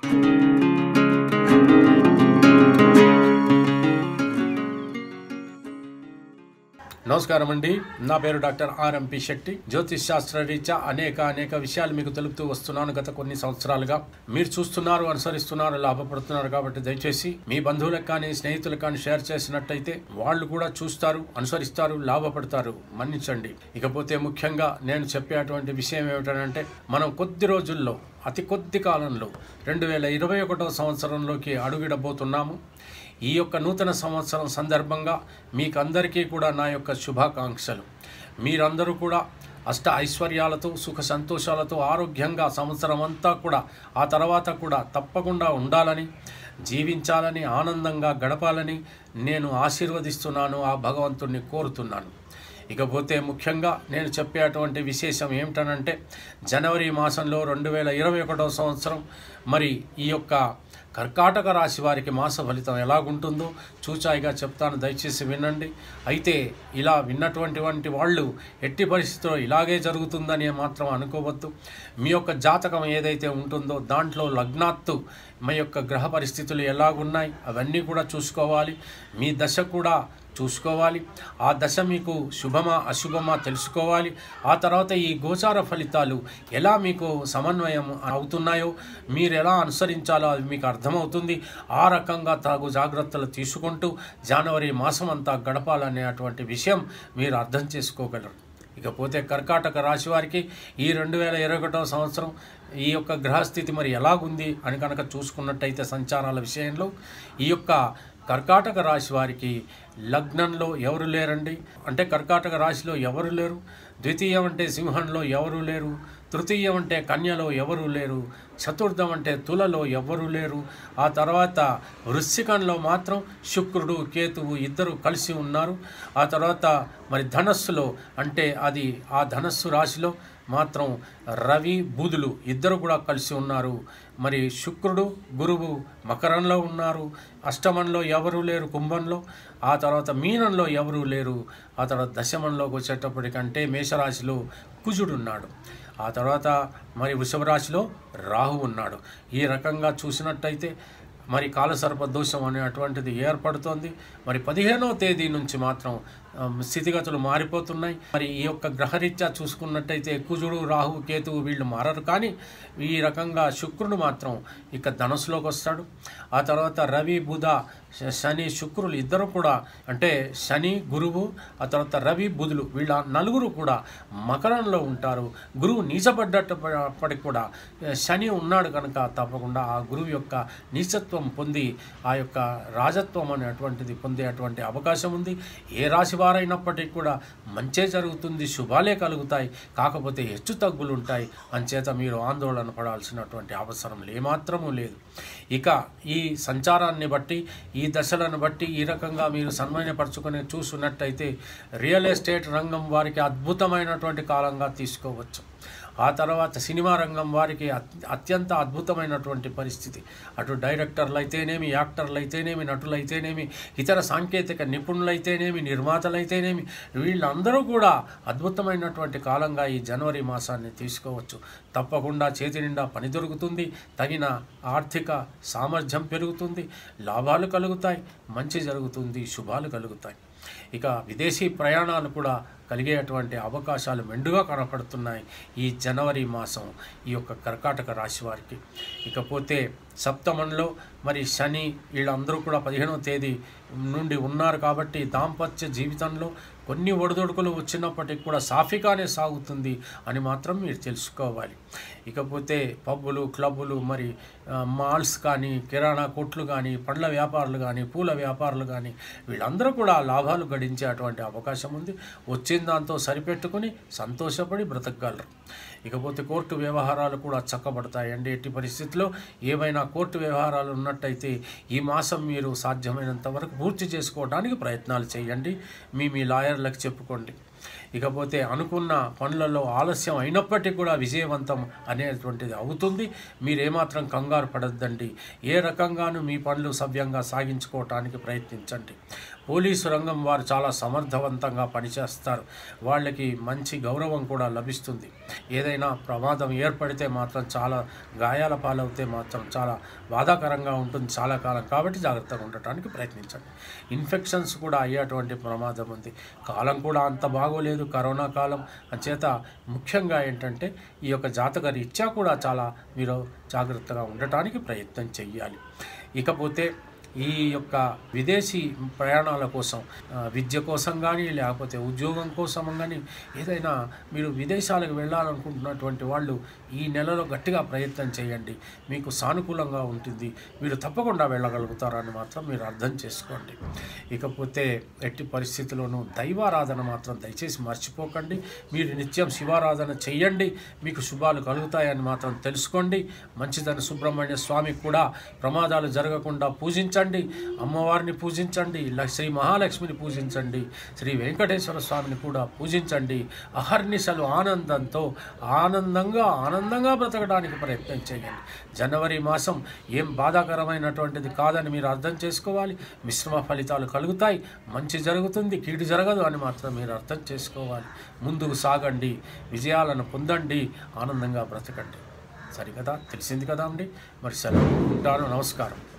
నమస్కారం అండి నా పేరు డాక్టర్ ఆర్ఎంపి శెట్టి జ్యోతిష్ శాస్త్ర రీత్యా అనేక అనేక విషయాలు మీకు తెలుపుతూ వస్తున్నాను గత కొన్ని సంవత్సరాలుగా మీరు చూస్తున్నారు అనుసరిస్తున్నారు లాభపడుతున్నారు కాబట్టి దయచేసి మీ బంధువులకు కానీ స్నేహితులకు కానీ షేర్ చేసినట్టయితే వాళ్ళు కూడా చూస్తారు అనుసరిస్తారు లాభపడతారు మన్నించండి ఇకపోతే ముఖ్యంగా నేను చెప్పేటువంటి విషయం ఏమిటంటే మనం కొద్ది రోజుల్లో అతి కొద్ది కాలంలో రెండు వేల ఇరవై ఒకటో సంవత్సరంలోకి అడుగిడబోతున్నాము ఈ యొక్క నూతన సంవత్సరం సందర్భంగా మీకందరికీ కూడా నా యొక్క శుభాకాంక్షలు మీరందరూ కూడా అష్ట ఐశ్వర్యాలతో సుఖ సంతోషాలతో ఆరోగ్యంగా సంవత్సరం అంతా కూడా ఆ తర్వాత కూడా తప్పకుండా ఉండాలని జీవించాలని ఆనందంగా గడపాలని నేను ఆశీర్వదిస్తున్నాను ఆ భగవంతుణ్ణి కోరుతున్నాను ఇకపోతే ముఖ్యంగా నేను చెప్పేటువంటి విశేషం ఏమిటనంటే జనవరి మాసంలో రెండు వేల ఇరవై ఒకటో సంవత్సరం మరి ఈ యొక్క కర్కాటక రాశి వారికి మాస ఫలితం ఎలాగుంటుందో చూచాయిగా చెప్తాను దయచేసి వినండి అయితే ఇలా విన్నటువంటి వంటి వాళ్ళు ఎట్టి పరిస్థితుల్లో ఇలాగే జరుగుతుందని మాత్రం అనుకోవద్దు మీ యొక్క జాతకం ఏదైతే ఉంటుందో దాంట్లో లగ్నాత్తు మీ యొక్క గ్రహ పరిస్థితులు ఎలాగున్నాయి అవన్నీ కూడా చూసుకోవాలి మీ దశ కూడా చూసుకోవాలి ఆ దశ మీకు శుభమా అశుభమా తెలుసుకోవాలి ఆ తర్వాత ఈ గోచార ఫలితాలు ఎలా మీకు సమన్వయం అవుతున్నాయో మీరు ఎలా అనుసరించాలో అది మీకు అర్థమవుతుంది ఆ రకంగా తగు జాగ్రత్తలు తీసుకుంటూ జనవరి మాసం అంతా గడపాలనేటువంటి విషయం మీరు అర్థం చేసుకోగలరు ఇకపోతే కర్కాటక రాశి వారికి ఈ రెండు వేల ఇరవై ఒకటవ సంవత్సరం ఈ యొక్క గ్రహస్థితి మరి ఎలాగుంది అని కనుక చూసుకున్నట్టయితే సంచారాల విషయంలో ఈ యొక్క కర్కాటక రాశి వారికి లగ్నంలో ఎవరు లేరండి అంటే కర్కాటక రాశిలో ఎవరు లేరు ద్వితీయం అంటే సింహంలో ఎవరు లేరు తృతీయం అంటే కన్యలో ఎవరు లేరు చతుర్థం అంటే తులలో ఎవరు లేరు ఆ తర్వాత వృశ్చికంలో మాత్రం శుక్రుడు కేతువు ఇద్దరు కలిసి ఉన్నారు ఆ తర్వాత మరి ధనస్సులో అంటే అది ఆ ధనస్సు రాశిలో మాత్రం రవి బుధులు ఇద్దరు కూడా కలిసి ఉన్నారు మరి శుక్రుడు గురువు మకరంలో ఉన్నారు అష్టమంలో ఎవరు లేరు కుంభంలో ఆ తర్వాత మీనంలో ఎవరు లేరు ఆ తర్వాత దశమంలోకి వచ్చేటప్పటికంటే మేషరాశిలో కుజుడు ఉన్నాడు ఆ తర్వాత మరి వృషభ రాశిలో రాహు ఉన్నాడు ఈ రకంగా చూసినట్టయితే మరి కాలసర్ప దోషం అనేటువంటిది ఏర్పడుతోంది మరి పదిహేనవ తేదీ నుంచి మాత్రం ఆ, స్థితిగతులు మారిపోతున్నాయి మరి ఈ యొక్క గ్రహరీత్యా చూసుకున్నట్టయితే కుజుడు రాహు కేతువు వీళ్ళు మారరు కానీ ఈ రకంగా శుక్రుడు మాత్రం ఇక ధనుసులోకి వస్తాడు ఆ తర్వాత రవి బుధ శ- శని శుక్రులు ఇద్దరు కూడా అంటే శని గురువు ఆ తర్వాత రవి బుధులు వీళ్ళ నలుగురు కూడా మకరంలో ఉంటారు గురువు నీచపడ్డప్పటికి కూడా ఆ, శని ఉన్నాడు కనుక తప్పకుండా ఆ గురువు యొక్క నీచత్వం పొంది ఆ యొక్క రాజత్వం అనేటువంటిది పొందేటువంటి అవకాశం ఉంది ఏ రాశి వారైనప్పటికీ కూడా మంచే జరుగుతుంది శుభాలే కలుగుతాయి కాకపోతే హెచ్చు తగ్గులు ఉంటాయి అంచేత మీరు ఆందోళన పడాల్సినటువంటి అవసరం ఏమాత్రమూ లేదు ఇక ఈ సంచారాన్ని బట్టి ఈ దశలను బట్టి ఈ రకంగా మీరు సన్మాన్యపరచుకుని చూసున్నట్టయితే రియల్ ఎస్టేట్ రంగం వారికి అద్భుతమైనటువంటి కాలంగా తీసుకోవచ్చు ఆ తర్వాత సినిమా రంగం వారికి అత్- అత్యంత అద్భుతమైనటువంటి పరిస్థితి అటు డైరెక్టర్లు అయితేనేమి యాక్టర్లు అయితేనేమి నటులు అయితేనేమి ఇతర సాంకేతిక నిపుణులైతేనేమి నిర్మాతలైతేనేమి వీళ్ళందరూ కూడా అద్భుతమైనటువంటి కాలంగా ఈ జనవరి మాసాన్ని తీసుకోవచ్చు తప్పకుండా చేతి నిండా పని దొరుకుతుంది తగిన ఆర్థిక సామర్థ్యం పెరుగుతుంది లాభాలు కలుగుతాయి మంచి జరుగుతుంది శుభాలు కలుగుతాయి ఇక విదేశీ ప్రయాణాలు కూడా కలిగేటువంటి అవకాశాలు మెండుగా కనపడుతున్నాయి ఈ జనవరి మాసం ఈ యొక్క కర్కాటక రాశి వారికి ఇకపోతే సప్తమంలో మరి శని వీళ్ళందరూ కూడా పదిహేనవ తేదీ నుండి ఉన్నారు కాబట్టి దాంపత్య జీవితంలో కొన్ని ఒడిదొడుకులు వచ్చినప్పటికీ కూడా సాఫీగానే సాగుతుంది అని మాత్రం మీరు తెలుసుకోవాలి ఇకపోతే పబ్బులు క్లబ్బులు మరి ఆ, మాల్స్ కానీ కిరాణా కొట్లు కానీ పండ్ల వ్యాపారులు కానీ పూల వ్యాపారులు కానీ వీళ్ళందరూ కూడా లాభాలు గడించేటువంటి అవకాశం ఉంది వచ్చిన దాంతో సరిపెట్టుకుని సంతోషపడి బ్రతకగలరు ఇకపోతే కోర్టు వ్యవహారాలు కూడా చక్కబడతాయండి ఎట్టి పరిస్థితుల్లో ఏవైనా కోర్టు వ్యవహారాలు ఉన్నట్టయితే ఈ మాసం మీరు సాధ్యమైనంత వరకు పూర్తి చేసుకోవడానికి ప్రయత్నాలు చేయండి మీ మీ లాయర్లకు చెప్పుకోండి ఇకపోతే అనుకున్న పనులలో ఆలస్యం అయినప్పటికీ కూడా విజయవంతం అనేటువంటిది అవుతుంది మీరేమాత్రం కంగారు పడద్దండి ఏ రకంగానూ మీ పనులు సవ్యంగా సాగించుకోవటానికి ప్రయత్నించండి పోలీసు రంగం వారు చాలా సమర్థవంతంగా పనిచేస్తారు వాళ్ళకి మంచి గౌరవం కూడా లభిస్తుంది ఏదైనా ప్రమాదం ఏర్పడితే మాత్రం చాలా గాయాల పాలవుతే మాత్రం చాలా బాధాకరంగా ఉంటుంది చాలా కాలం కాబట్టి జాగ్రత్తగా ఉండటానికి ప్రయత్నించండి ఇన్ఫెక్షన్స్ కూడా అయ్యేటువంటి ప్రమాదం ఉంది కాలం కూడా అంత బాగోలేదు కరోనా కాలం అంచేత ముఖ్యంగా ఏంటంటే ఈ యొక్క జాతక రీత్యా కూడా చాలా మీరు జాగ్రత్తగా ఉండటానికి ప్రయత్నం చెయ్యాలి ఇకపోతే ఈ యొక్క విదేశీ ప్రయాణాల కోసం ఆ, విద్య కోసం కానీ లేకపోతే ఉద్యోగం కోసం కానీ ఏదైనా మీరు విదేశాలకు వెళ్ళాలనుకుంటున్నటువంటి వాళ్ళు ఈ నెలలో గట్టిగా ప్రయత్నం చేయండి మీకు సానుకూలంగా ఉంటుంది మీరు తప్పకుండా వెళ్ళగలుగుతారని మాత్రం మీరు అర్థం చేసుకోండి ఇకపోతే ఎట్టి పరిస్థితుల్లోనూ దైవారాధన మాత్రం దయచేసి మర్చిపోకండి మీరు నిత్యం శివారాధన చేయండి మీకు శుభాలు కలుగుతాయని మాత్రం తెలుసుకోండి మంచిదని సుబ్రహ్మణ్య స్వామికి కూడా ప్రమాదాలు జరగకుండా పూజించండి అమ్మవారిని పూజించండి ల- శ్రీ మహాలక్ష్మిని పూజించండి శ్రీ వెంకటేశ్వర స్వామిని కూడా పూజించండి అహర్నిశలు ఆనందంతో ఆనందంగా ఆనందంగా బ్రతకడానికి ప్రయత్నం చేయండి జనవరి మాసం ఏం బాధాకరమైనటువంటిది కాదని మీరు అర్థం చేసుకోవాలి మిశ్రమ ఫలితాలు కలుగుతాయి మంచి జరుగుతుంది కీడు జరగదు అని మాత్రం మీరు అర్థం చేసుకోవాలి ముందుకు సాగండి విజయాలను పొందండి ఆనందంగా బ్రతకండి సరికదా తెలిసింది కదా అండి మరి సెలవు ఉంటాను నమస్కారం